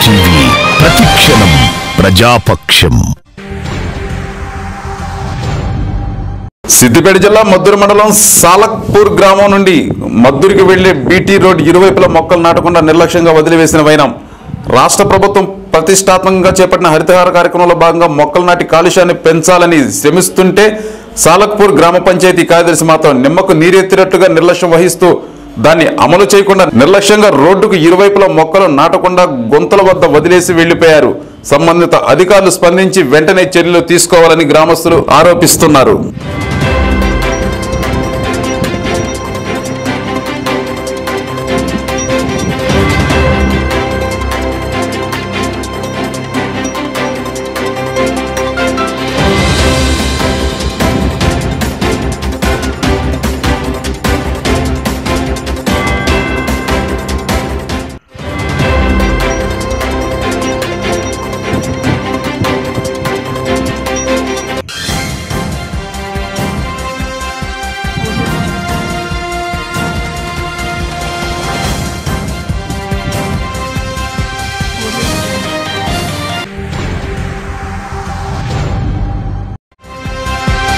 TV ప్రతిక్షణం ప్రజాపక్షం సిద్దిపేట జిల్లా మద్దూరు మండలం సాలక్పూర్ గ్రామం నుండి మద్దూరికి వెళ్లే బీటీ రోడ్ ఇరువైపుల మొక్కలు నాటకుండా నిర్లక్ష్యంగా వదిలివేసిన వైనం రాష్ట్ర ప్రభుత్వం ప్రతిష్టాత్మకంగా చేపట్టిన హరితహార కార్యక్రమంలో భాగంగా మొక్కలు నాటి కాలుష్యాన్ని పెంచాలని శ్రమిస్తుంటే సాలక్పూర్ గ్రామ పంచాయతీ కార్యదర్శి మాత్రం నిమ్మకు నీరెత్తినట్టుగా నిర్లక్ష్యం వహిస్తూ దాన్ని అమలు చేయకుండా నిర్లక్ష్యంగా రోడ్డుకు ఇరువైపుల మొక్కలు నాటకుండా గొంతుల వద్ద వదిలేసి వెళ్లిపోయారు సంబంధిత అధికారులు స్పందించి వెంటనే చర్యలు తీసుకోవాలని గ్రామస్తులు ఆరోపిస్తున్నారు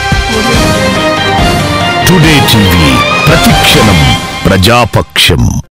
టుడే టీవీ ప్రతిక్షణం ప్రజాపక్షం